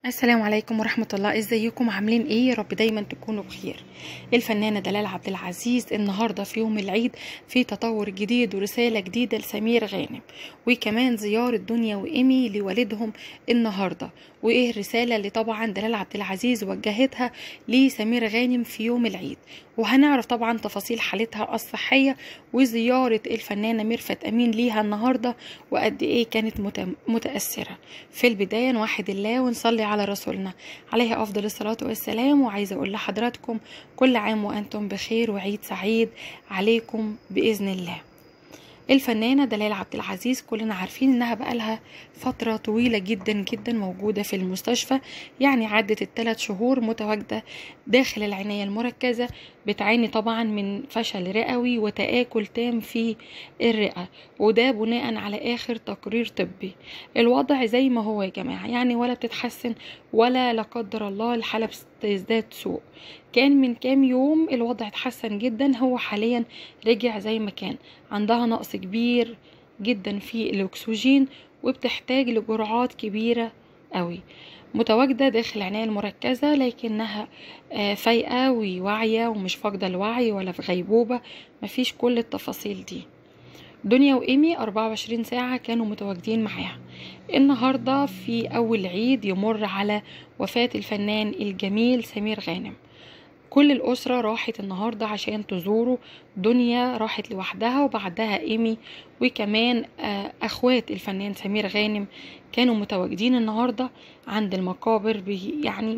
السلام عليكم ورحمة الله ازيكم عاملين ايه يا رب دايما تكونوا بخير الفنانة دلال عبد العزيز النهاردة في يوم العيد في تطور جديد ورسالة جديدة لسمير غانم وكمان زيارة دنيا وإيمي لوالدهم النهاردة وايه الرسالة اللي طبعا دلال عبد العزيز وجهتها لسمير غانم في يوم العيد وهنعرف طبعا تفاصيل حالتها الصحية وزيارة الفنانة ميرفت أمين ليها النهاردة وقد ايه كانت متأثرة في البداية نوحد الله ونصلي على رسولنا عليه أفضل الصلاة والسلام وعايزة أقول لحضراتكم كل عام وأنتم بخير وعيد سعيد عليكم بإذن الله الفنانة دلال عبد العزيز كلنا عارفين انها بقالها فترة طويلة جدا جدا موجودة في المستشفى يعني عدت الثلاث شهور متواجدة داخل العناية المركزة بتعاني طبعا من فشل رئوي وتآكل تام في الرئة وده بناء على آخر تقرير طبي الوضع زي ما هو يا جماعة يعني ولا بتتحسن ولا لا قدر الله الحالة بتزداد سوء كان من كام يوم الوضع اتحسن جدا هو حاليا رجع زي ما كان عندها نقص كبير جدا في الأكسجين وبتحتاج لجرعات كبيرة قوي متواجدة داخل العناية المركزة لكنها فايقة وواعية ومش فاقدة الوعي ولا في غيبوبة مفيش كل التفاصيل دي دنيا وإيمي 24 ساعة كانوا متواجدين معاها النهاردة في أول عيد يمر على وفاة الفنان الجميل سمير غانم كل الأسرة راحت النهاردة عشان تزوره دنيا راحت لوحدها وبعدها إيمي وكمان أخوات الفنان سمير غانم كانوا متواجدين النهاردة عند المقابر يعني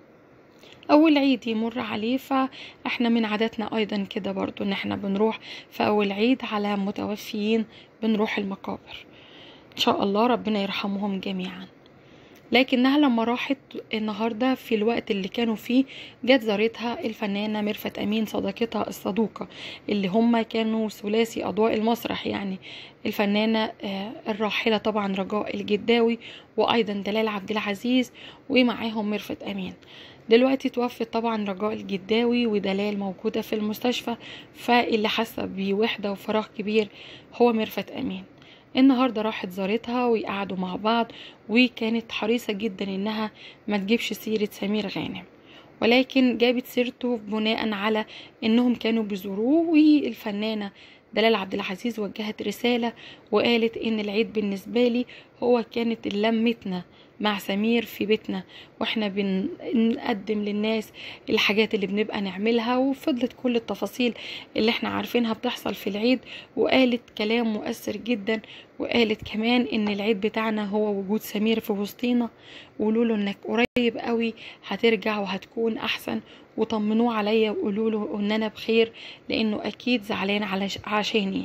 اول عيد يمر عليه فاحنا من عاداتنا ايضا كده برضو ان احنا بنروح في اول عيد على متوفيين بنروح المقابر ان شاء الله ربنا يرحمهم جميعا لكنها لما راحت النهاردة في الوقت اللي كانوا فيه جت زارتها الفنانة ميرفت أمين صديقتها الصدوقة اللي هم كانوا ثلاثي أضواء المسرح يعني الفنانة الراحلة طبعا رجاء الجداوي وأيضا دلال عبد العزيز ومعاهم ميرفت أمين دلوقتي توفت طبعا رجاء الجداوي ودلال موجودة في المستشفى فاللي حاسة بوحدة وفراغ كبير هو ميرفت أمين النهاردة راحت زارتها وقعدوا مع بعض وكانت حريصة جدا انها ما تجيبش سيرة سمير غانم ولكن جابت سيرته بناء على انهم كانوا بيزوروه والفنانة دلال عبد العزيز وجهت رسالة وقالت ان العيد بالنسبة لي هو كانت لمتنا مع سمير في بيتنا واحنا بنقدم للناس الحاجات اللي بنبقى نعملها وفضلت كل التفاصيل اللي احنا عارفينها بتحصل في العيد وقالت كلام مؤثر جدا وقالت كمان ان العيد بتاعنا هو وجود سمير في وسطينا وقولوا له انك قريب قوي هترجع وهتكون احسن وطمنوه عليا وقولوا له ان انا بخير لانه اكيد زعلان عشاني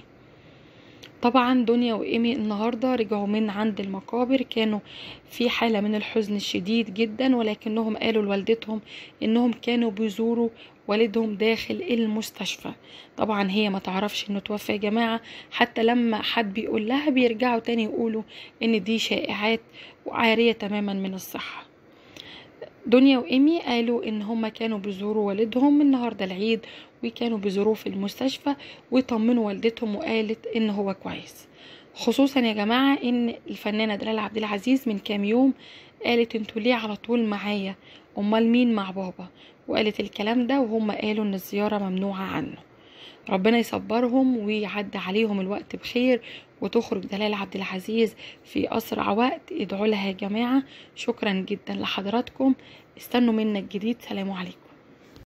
طبعا دنيا وإيمي النهاردة رجعوا من عند المقابر كانوا في حالة من الحزن الشديد جدا ولكنهم قالوا لوالدتهم انهم كانوا بيزوروا والدهم داخل المستشفى طبعا هي ما تعرفش انه توفى يا جماعة حتى لما حد بيقول لها بيرجعوا تاني يقولوا ان دي شائعات وعارية تماما من الصحة دنيا وإيمي قالوا إن هما كانوا بيزوروا والدهم النهاردة العيد وكانوا بيزوروه في المستشفى ويطمنوا والدتهم وقالت إن هو كويس خصوصا يا جماعة إن الفنانة دلال عبد العزيز من كام يوم قالت انتوا ليه على طول معايا أمال مين مع بابا وقالت الكلام ده وهم قالوا إن الزيارة ممنوعة عنه ربنا يصبرهم ويعدي عليهم الوقت بخير وتخرج دلال عبد العزيز في أسرع وقت ادعوا لها يا جماعة شكرا جدا لحضراتكم استنوا منا الجديد سلام عليكم